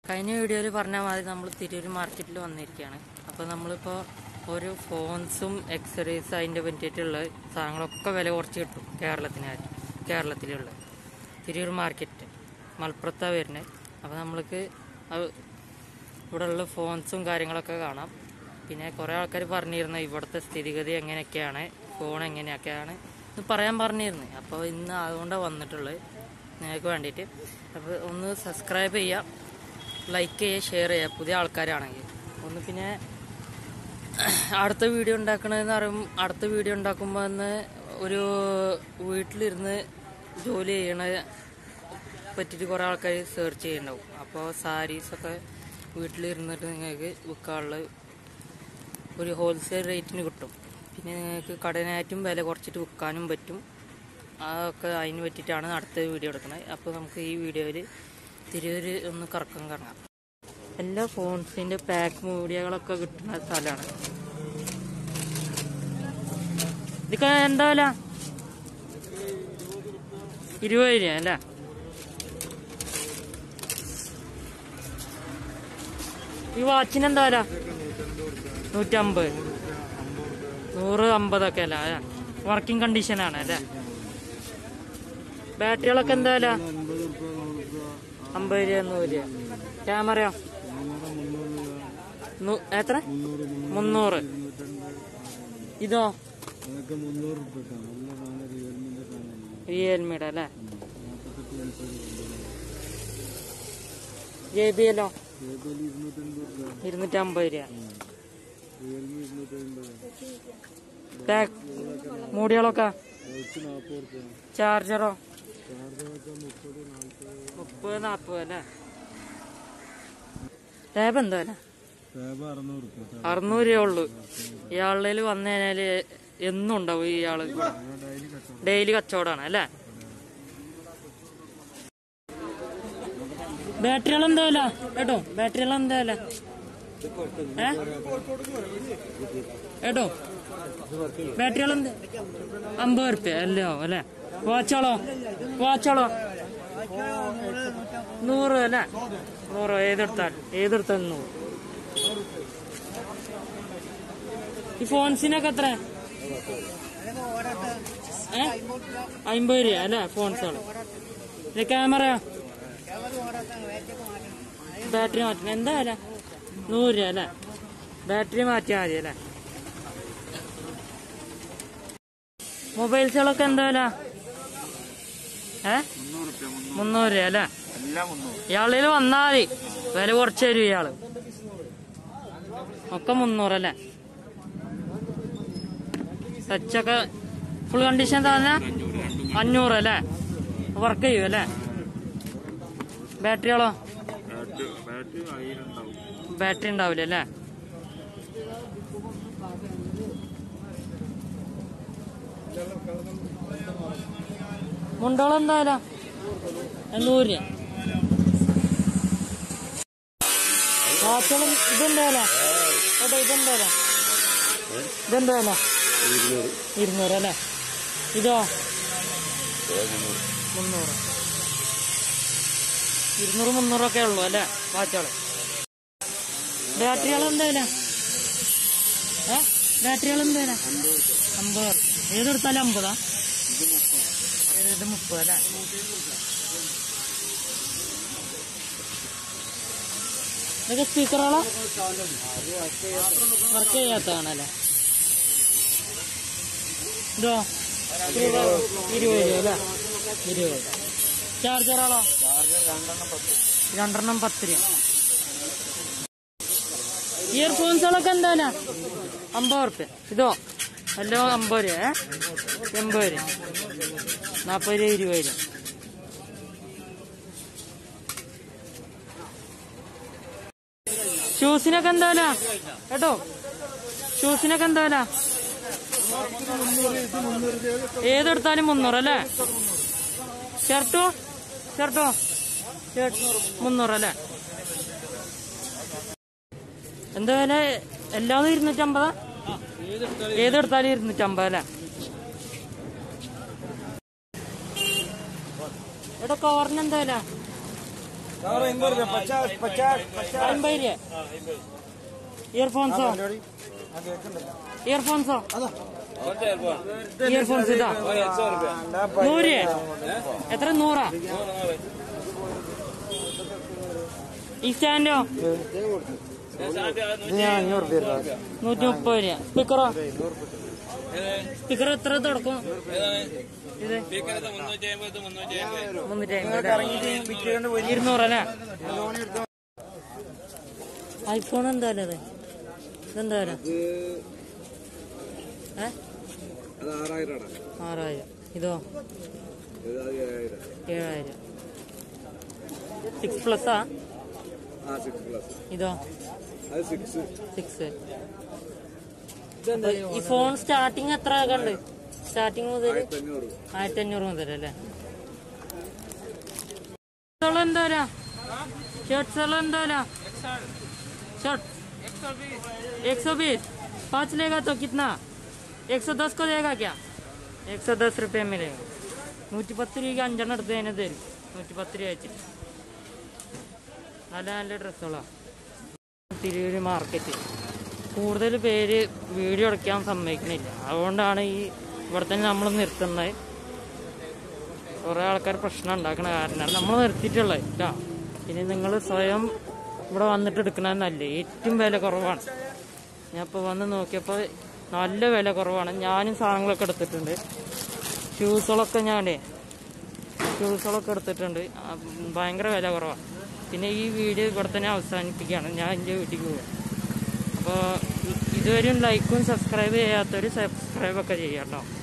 കഴിഞ്ഞ വീഡിയോയിൽ പറഞ്ഞ മാതിരി നമ്മൾ തിരൂർ മാർക്കറ്റിൽ വന്നിരിക്കുകയാണ് അപ്പോൾ നമ്മളിപ്പോൾ ഒരു ഫോൺസും എക്സറീസ് അതിൻ്റെ പറ്റിയിട്ടുള്ള സാധനങ്ങളൊക്കെ വില കുറച്ച് കിട്ടും കേരളത്തിനായിട്ട് കേരളത്തിലുള്ള തിരൂർ മാർക്കറ്റ് മലപ്പുറത്താണ് വരുന്നത് അപ്പോൾ നമ്മൾക്ക് അത് ഇവിടെയുള്ള ഫോൺസും കാര്യങ്ങളൊക്കെ കാണാം പിന്നെ കുറേ ആൾക്കാർ പറഞ്ഞിരുന്നു ഇവിടുത്തെ സ്ഥിതിഗതി എങ്ങനെയൊക്കെയാണ് ഫോൺ എങ്ങനെയൊക്കെയാണ് ഇത് പറയാൻ പറഞ്ഞിരുന്നു അപ്പോൾ ഇന്ന് അതുകൊണ്ടാണ് വന്നിട്ടുള്ളത് നിങ്ങൾക്ക് വേണ്ടിയിട്ട് അപ്പോൾ ഒന്ന് സബ്സ്ക്രൈബ് ചെയ്യുക ലൈക്ക് ചെയ്യുക ഷെയർ ചെയ്യുക പുതിയ ആൾക്കാരാണെങ്കിൽ ഒന്ന് പിന്നെ അടുത്ത വീഡിയോ ഉണ്ടാക്കണമെന്ന് പറയും അടുത്ത വീഡിയോ ഉണ്ടാക്കുമ്പോൾ ഒന്ന് ഒരു വീട്ടിലിരുന്ന് ജോലി ചെയ്യണ പറ്റിയിട്ട് കുറേ ആൾക്കാർ സെർച്ച് ചെയ്യുന്നുണ്ടാവും അപ്പോൾ സാരീസൊക്കെ വീട്ടിലിരുന്നിട്ട് നിങ്ങൾക്ക് വിൽക്കാനുള്ള ഒരു ഹോൾസെയിൽ റേറ്റിന് കിട്ടും പിന്നെ നിങ്ങൾക്ക് കടനായിട്ടും വില കുറച്ചിട്ട് വിൽക്കാനും പറ്റും അതൊക്കെ അതിന് പറ്റിയിട്ടാണ് അടുത്ത വീഡിയോ എടുക്കുന്നത് അപ്പോൾ നമുക്ക് ഈ വീഡിയോയിൽ തിരൂര് ഒന്ന് കറക്കം കറങ്ങാം എല്ലാ ഫോൺസിന്റെ പാക്ക് മീഡിയകളൊക്കെ കിട്ടുന്ന സ്ഥലമാണ് ഇതൊക്കെ എന്താ വില ഇരുപത് രൂപ അല്ലേ ഈ വാച്ചിന് എന്താ വില നൂറ്റമ്പത് നൂറ് അമ്പതൊക്കെ അല്ല അല്ലേ വർക്കിംഗ് കണ്ടീഷനാണ് അല്ലേ ബാറ്ററികളൊക്കെ എന്താ വില അമ്പത് രൂപ നൂറ് രൂപ ക്യാമറയോ നു- എത്ര മുന്നൂറ് ഇതോ അതൊക്കെ മുന്നൂറ് റുപ്യ നല്ല സാധനം റിയൽമിന്റെ സാധനം റിയൽമിയുടെ അല്ലേ ജെ ബി എല്ലോ ഏതായാലും ഇരുന്നൂറ്റൻപത് റുപ്യ ഇരുന്നൂറ്റമ്പത് രൂപ റിയൽമി ഇരുന്നൂറ്റൻപത് ബാക്ക് മൂടികളൊക്കെ റേറ്റ് നാൽപ്പത് റുപ്യ ചാർജറോ ചാർജറൊക്കെ മുപ്പത് നാൽപ്പത് മുപ്പത് നാൽപ്പത് അല്ലേ ടാബ് എന്താ അല്ലേ ടാബ് അറുന്നൂറ് റുപ്യ അറുന്നൂറ് രൂപ ഉള്ളു ഇയാളുടെ വന്നു കഴിഞ്ഞാല് എന്നും ഉണ്ടാവും ഇയാള് ഡയലി കച്ചവടം ഡെയിലി കച്ചവടമാണ് അല്ലേ ബാറ്ററികൾ എന്താ വില കേട്ടോ ബാറ്ററികൾ എന്താ വില ഏ കേട്ടോ ബാറ്ററികൾ എന്ത് അമ്പത് റുപ്യ അല്ലോ അല്ലേ വാച്ചോളോ വാച്ചോളോ നൂറ് അല്ലേ നൂറോ ഏതെടുത്താൽ ഏതെടുത്താൽ നൂറ് ഈ ഫോൺസിനൊക്കെ എത്ര ഏ അമ്പത് രൂപ അല്ലേ ഫോൺസുകൾ ഇത് ക്യാമറയോ ബാറ്ററി മാറ്റണം എന്താ വില നൂറ് രൂപ അല്ലേ ബാറ്ററി മാറ്റിയാൽ മതി അല്ലേ മൊബൈൽസുകളൊക്കെ എന്താ വില ഏ മുന്നൂറ് റുപ്യ മുന്നൂറ് രൂപ അല്ലേ എല്ലാം മുന്നൂറ് ഇയാളിൽ വന്നാൽ മതി വില കുറച്ച് തരും ഇയാള് ഒക്കെ മുന്നൂറല്ലേ ടച്ചൊക്കെ ഫുൾ കണ്ടീഷൻ തന്നെ അഞ്ഞൂറ് അല്ലേ വർക്ക് ചെയ്യും അല്ലേ ബാറ്ററികളോ ബാറ്ററി ആയിരം ഉണ്ടാവും ബാറ്ററി ഉണ്ടാവില്ല അല്ലേ മുണ്ടോളം എന്തായാലും നൂറ് രൂപ വാച്ചോളം ഇതെന്തായാലും കേട്ടോ ഇതെന്തായാലും ഇതെന്തായാലും ഇരുന്നൂറ് അല്ലേ ഇതോ മുന്നൂറ് ഇരുന്നൂറ് മുന്നൂറൊക്കെ ഉള്ളു അല്ലേ വാച്ചോള് ബാറ്ററികൾ എന്തായാലും ഏ ബാറ്ററികൾ എന്തായാലും അമ്പത് ഏതെടുത്താലും അമ്പതാ ഇത് മുപ്പത് അല്ലേ ഇതൊക്കെ സ്പീക്കറുകളോ വർക്ക് ചെയ്യാത്തതാണല്ലേ ഇതോ ഇരുപത് രൂപ അല്ലേ ഇരുപത് ചാർജറുകളോ രണ്ടെണ്ണം പത്ത് രൂപ ഇയർഫോൺസുകളൊക്കെ എന്തായാലും അമ്പത് റുപ്യ ഇതോ എല്ലോ അമ്പത് രൂപ ഏ? എൺപത് രൂപ നാൽപ്പത് രൂപ ഇരുപത് രൂപ ഷൂസിനൊക്കെ എന്തായാലും കേട്ടോ ഷൂസിനൊക്കെ എന്തായാലും ഏതെടുത്താലും മുന്നൂറ് അല്ലേ ഷർട്ടോ ഷർട്ടോ ഷർട്ട് മുന്നൂറ് അല്ലേ എന്താ വില എല്ലാതും ഇരുന്നൂറ്റമ്പതാ ഏതെടുത്താലും ഇരുന്നൂറ്റമ്പത് അല്ലേ ഇവിടെ കവറിന് എന്താ വില അമ്പത് രൂപ പച്ചാസ് പച്ചാസ് പച്ചാസ് അമ്പത് രൂപ ഇയർഫോൺസോ ഇയർഫോൺസോ ഇയർഫോൺസ് ഇതാ നൂറ് എത്ര നൂറാ ഈ സ്റ്റാൻഡോ അഞ്ഞൂറ് രൂപ നൂറ്റി മുപ്പത് രൂപ സ്പീക്കറോ സ്പീക്കർ എത്ര തുടക്കം ഇത് മുന്നൂറ്റി അമ്പത് ഇരുന്നൂറല്ലേ ഐഫോൺ എന്താ വില ഇത് ഇതെന്താ വില ഏ അത് ആറായിരം ആറായിരം ഇതോ ഇത് ഏഴായിരം ഏഴായിരം സിക്സ് പ്ലസ്സാ ആ സിക്സ് പ്ലസ് ഇതോ അത് സിക്സ് സിക്സ് ഈ ഫോൺ സ്റ്റാർട്ടിങ് എത്ര കണ്ട് സ്റ്റാർട്ടിങ് മുതൽ ആയിരത്തി അഞ്ഞൂറ് ആയിരത്തി അഞ്ഞൂറ് മുതൽ അല്ലേ എന്താ വില ഷർട്ട്സ് എല്ലാം എന്താ വില ഷർट एक सौ बीस पाँच लेगा तो कितना एक सौ दस को देगा क्या एक सौ दस रुपये मिलेगा നൂറ്റി പത്ത് രൂപയ്ക്ക് അഞ്ചെണ്ണം എടുത്ത് തന്നെ തരും നൂറ്റി പത്ത് രൂപ വെച്ചിട്ട് നല്ല നല്ല ഡ്രസ്സുകളാണ് തിരൂര് മാർക്കറ്റ് കൂടുതൽ പേര് വീഡിയോ എടുക്കാൻ സമ്മതിക്കണില്ല അതുകൊണ്ടാണ് ഈ ഇവിടെ തന്നെ നമ്മൾ നിർത്തുന്നത് കുറേ ആൾക്കാർ പ്രശ്നം ഉണ്ടാക്കണ കാരണമാണ് നമ്മൾ നിർത്തിയിട്ടുള്ളത് കേട്ടോ ഇനി നിങ്ങൾ സ്വയം ഇവിടെ വന്നിട്ട് എടുക്കണത് നല്ലത് ഏറ്റവും വില കുറവാണ് ഞാൻ ഇപ്പോൾ വന്ന് നോക്കിയപ്പോൾ നല്ല വില കുറവാണ് ഞാനും സാധനങ്ങളൊക്കെ എടുത്തിട്ടുണ്ട് ഷൂസുകളൊക്കെ ഞാനേ ഷൂസുകളൊക്കെ എടുത്തിട്ടുണ്ട് ആ, ഭയങ്കര വില കുറവാണ് പിന്നെ ഈ വീഡിയോ ഇവിടെ തന്നെ അവസാനിപ്പിക്കുകയാണ് ഞാൻ എൻ്റെ വീട്ടിലേക്ക് പോവാം അപ്പോൾ ഇതുവരെയും ലൈക്കും സബ്സ്ക്രൈബ് ചെയ്യാത്തവർ സബ്സ്ക്രൈബ് ഒക്കെ ചെയ്യാം കേട്ടോ